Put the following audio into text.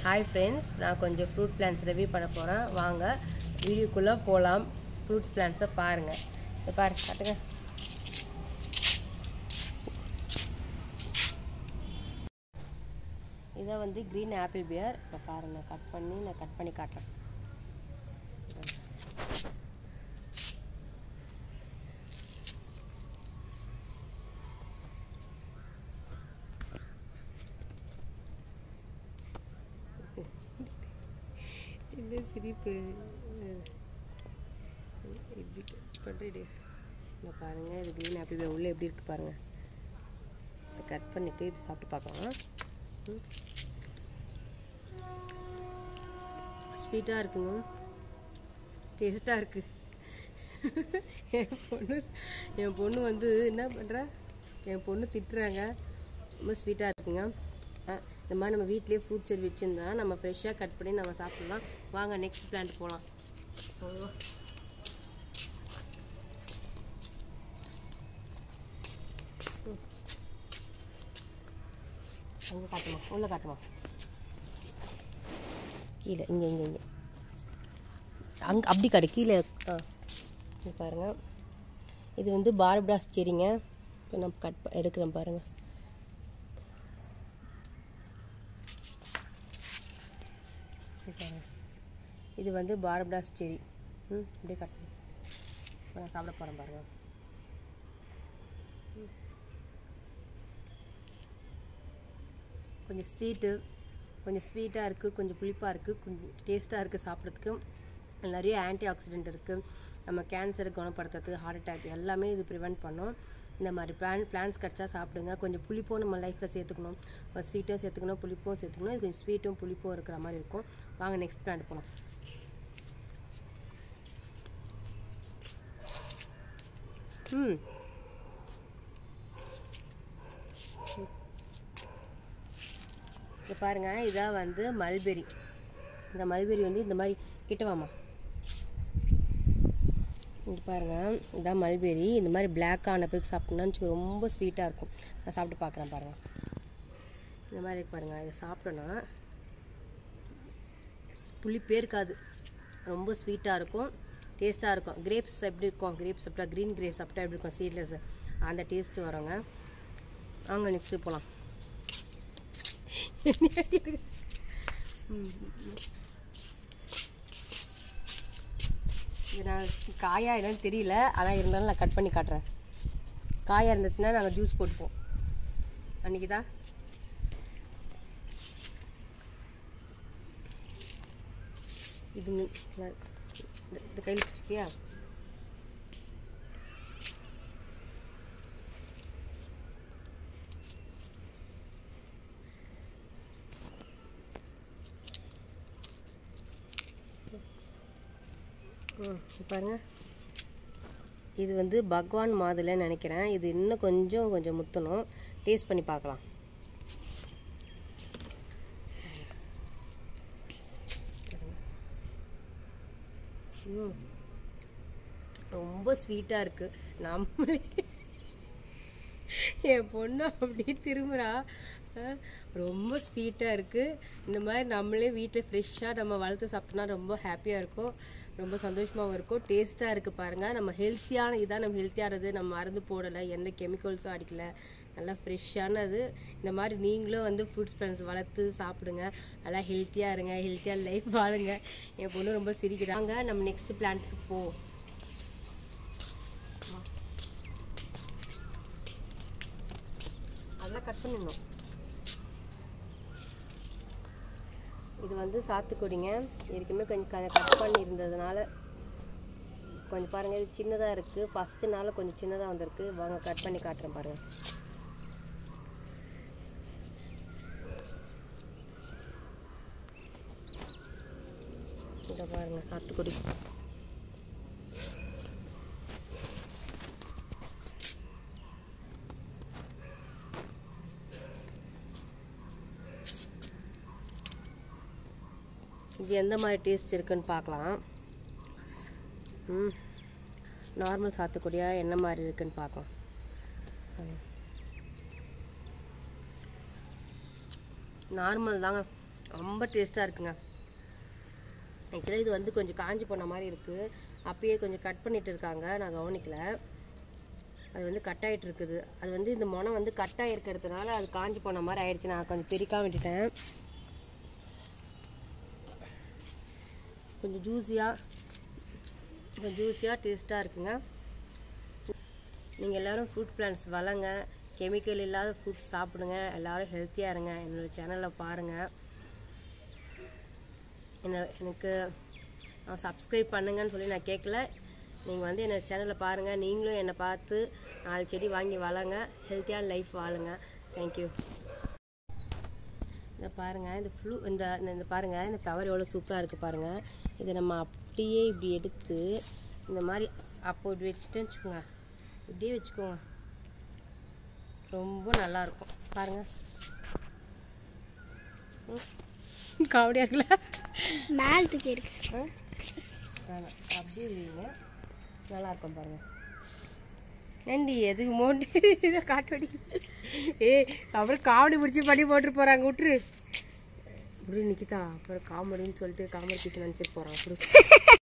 Hi friends நான் கொஞ்சம் fruit plans review பண்ண போகிறேன் வாங்க வீடியோக்குள்ளே போகலாம் ஃப்ரூட்ஸ் பிளான்ஸை பாருங்கள் இதை பாருங்க காட்டுங்க இதை வந்து க்ரீன் ஆப்பிள் பியர் இப்போ பாருங்க நான் கட் பண்ணி நான் கட் பண்ணி காட்டுறேன் என்ன சிரிப்பு இப்படி பண்ணிடு இங்கே பாருங்கள் இது க்ரீன் ஆப்பிள் பியர் உள்ளே எப்படி இருக்குது பாருங்கள் இதை கட் பண்ணிவிட்டு இப்படி சாப்பிட்டு பார்க்கலாம் ஸ்வீட்டாக இருக்குங்க டேஸ்ட்டாக இருக்குது என் பொண்ணு என் பொண்ணு வந்து என்ன பண்ணுறா என் பொண்ணு திட்டுறாங்க ரொம்ப ஸ்வீட்டாக இருக்குங்க அஹ், இந்த மாதிரி நம்ம வீட்லேயே ஃப்ரூட் செடி வச்சுருந்தா நம்ம ஃப்ரெஷ்ஷாக கட் பண்ணி நம்ம சாப்பிட்லாம் வாங்க நெக்ஸ்ட் பிளான்ட் போகலாம் அங்கே காட்டுமா உள்ளே காட்டுமா கீழே இங்கே இங்கே இங்கே அங்கே அப்படி காட்டு கீழே ஆ இங்க பாருங்க இது வந்து பார்பிடாஸ் செரிங்க இப்போ நான் கட் ப- எடுக்கிறேன் பாருங்கள் இது வந்து பார்பிடாஸ் செரி ம் அப்படியே கட் பண்ணு. இப்ப நான் சாப்பிட போகிறேன் பாருங்கள் கொஞ்சம் ஸ்வீட்டு கொஞ்சம் ஸ்வீட்டாக இருக்குது கொஞ்சம் புளிப்பாக இருக்குது கொஞ்சம் டேஸ்ட்டாக இருக்குது சாப்பிட்றதுக்கு நிறைய ஆன்டி ஆக்சிடென்ட் இருக்குது நம்ம கேன்சரை குணப்படுத்துறதுக்கு ஹார்ட் அட்டாக் எல்லாமே இது ப்ரிவெண்ட் பண்ணும் இந்த மாதிரி பிளான் பிளான்ஸ் கிடச்சா சாப்பிடுங்க கொஞ்சம் புளிப்பும் நம்ம லைஃப்பில் சேர்த்துக்கணும் ஸ்வீட்டும் சேர்த்துக்கணும் புளிப்பும் சேர்த்துக்கணும் இது கொஞ்சம் ஸ்வீட்டும் புளிப்பும் இருக்கிற மாதிரி இருக்கும் வாங்க நெக்ஸ்ட் பிளான்ட் போகலாம் ம் இங்க பாருங்க இதான் வந்து மல்பெரி இந்த மல்பெரி வந்து இந்த மாதிரி கிட்ட வாமா இங்க பாருங்க இதான் மல்பெரி இந்த மாதிரி பிளாக் ஆன பிறகு சாப்பிட்டோம்னா வச்சுக்கோ, ரொம்ப ஸ்வீட்டாக இருக்கும் நான் சாப்பிட்டு பார்க்குறேன் பாருங்க இந்த மாதிரி இருக்கு பாருங்க இதை சாப்பிட்டோன்னா புளிப்பே இருக்காது ரொம்ப ஸ்வீட்டாக இருக்கும் டேஸ்ட்டாக இருக்கும் கிரேப்ஸ் எப்படி இருக்கும் கிரேப்ஸ் சாப்பிட்டா க்ரீன் கிரேப்ஸ் சாப்பிட்டா எப்படி இருக்கும் சீட்லெஸ் அந்த டேஸ்ட்டு வருங்க வாங்க நெக்ஸ்ட்டு போகலாம் இது நான் காயா என்னன்னு தெரியல ஆனால் இருந்தாலும் நான் கட் பண்ணி காட்டுறேன் காயாக இருந்துச்சுன்னா நாங்கள் ஜூஸ் போட்டுப்போம் அன்றைக்கி தான் இது நு- நான் இந்த- இந்த கையில் பிடிச்சிக்கியா ம் இங்க பாருங்க இது வந்து பகவான் மாதுளைன்னு நினைக்கிறேன் இது இன்னும் கொஞ்சம் கொஞ்சம் முத்தணும் டேஸ்ட் பண்ணி பார்க்கலாம் ம் ரொம்ப ஸ்வீட்டாக இருக்குது நம்மளே என் பொண்ணு அப்படியே திரும்புகிறா அஹ், ரொம்ப ஸ்வீட்டாக இருக்குது இந்த மாதிரி நம்மளே வீட்டில் ஃப்ரெஷ்ஷாக நம்ம வளர்த்து சாப்பிட்டோம்னா ரொம்ப ஹாப்பியாக இருக்கும் ரொம்ப சந்தோஷமாகவும் இருக்கும் டேஸ்ட்டாக இருக்குது பாருங்கள் நம்ம ஹெல்த்தியான இதான் நம்ம ஹெல்த்தியானது நம்ம மருந்து போடலை எந்த கெமிக்கல்ஸும் அடிக்கல நல்லா ஃப்ரெஷ்ஷானது இந்த மாதிரி நீங்களும் வந்து ஃப்ரூட்ஸ் பிளான்ஸ் வளர்த்து சாப்பிடுங்க நல்லா ஹெல்த்தியாக இருங்க ஹெல்த்தியாக லைஃப் வாழுங்க என் பொண்ணு ரொம்ப சிரிக்கிறாங்க நம்ம நெக்ஸ்ட் பிளான்ட்ஸுக்கு போ அதெல்லாம் கட் பண்ணிடணும் இது வந்து சாத்துக்குடிங்க ஏற்கனவே கொஞ்சம் க- கட் பண்ணி இருந்ததுனால கொஞ்சம் பாருங்க இது சின்னதாக இருக்குது ஃபஸ்ட்டு நாள் கொஞ்சம் சின்னதாக வந்திருக்கு வாங்க கட் பண்ணி காட்டுறேன் பாருங்க இதை பாருங்க சாத்துக்குடி இது எந்த மாதிரி டேஸ்ட் இருக்குன்னு பார்க்கலாம் ம் நார்மல் சாத்துக்குடியா என்ன மாதிரி இருக்குன்னு பார்க்கலாம் நார்மல் தாங்க ரொம்ப டேஸ்ட்டாக இருக்குங்க ஆக்சுவலாக இது வந்து கொஞ்சம் காஞ்சி போன மாதிரி இருக்குது அப்பயே கொஞ்சம் கட் பண்ணிட்டு இருக்காங்க நான் கவனிக்கல அது வந்து கட் ஆகிட்டு இருக்குது அது வந்து இந்த முனை வந்து கட் ஆகிருக்கிறதுனால அது காஞ்சி போன மாதிரி ஆயிடுச்சு நான் கொஞ்சம் பிரிக்காம விட்டுட்டேன் கொஞ்சம் ஜூஸியாக கொஞ்சம் ஜூஸியாக டேஸ்ட்டாக இருக்குங்க நீங்கள் எல்லோரும் ஃப்ரூட் பிளான்ஸ் வளங்க கெமிக்கல் இல்லாத ஃப்ரூட்ஸ் சாப்பிடுங்க எல்லோரும் ஹெல்த்தியாக இருங்க என்னோடய சேனலில் பாருங்கள் என்ன எனக்கு சப்ஸ்கிரைப் பண்ணுங்கன்னு சொல்லி நான் கேட்கல நீங்கள் வந்து என்னோடய சேனலில் பாருங்கள் நீங்களும் என்னை பார்த்து நாலு செடி வாங்கி வளங்க ஹெல்த்தியான லைஃப் வாழுங்க தேங்க்யூ இந்த பாருங்கள் இந்த ஃப்ளூ இந்த இந்த- இந்த பாருங்கள் இந்த ஃப்ளவர் எவ்வளோ சூப்பராக இருக்குது பாருங்கள் இதை நம்ம அப்படியே இப்படி எடுத்து இந்த மாதிரி அப்போ இப்படி வச்சுட்டு வச்சுக்கோங்க இப்படியே வச்சுக்கோங்க ரொம்ப நல்லா இருக்கும் பாருங்கள் காவடியாக இருக்குல்ல மேலத்துக்கு இருக்கு ஆ? வேணாம் அப்படியே வைங்க நல்லா இருக்கும் பாருங்க ஏண்டி எதுக்கு மோண்டு இதை காட்டு ஏ அப்புறம் காமெடி பிடிச்சி பண்ணி போட்டு போகிறாங்க விட்டுரு இப்படி நிற்கிதா அப்புறம் காமெடின்னு சொல்லிட்டு காமெடி கிட்ட நினச்சிட்டு போகிறான் அப்படி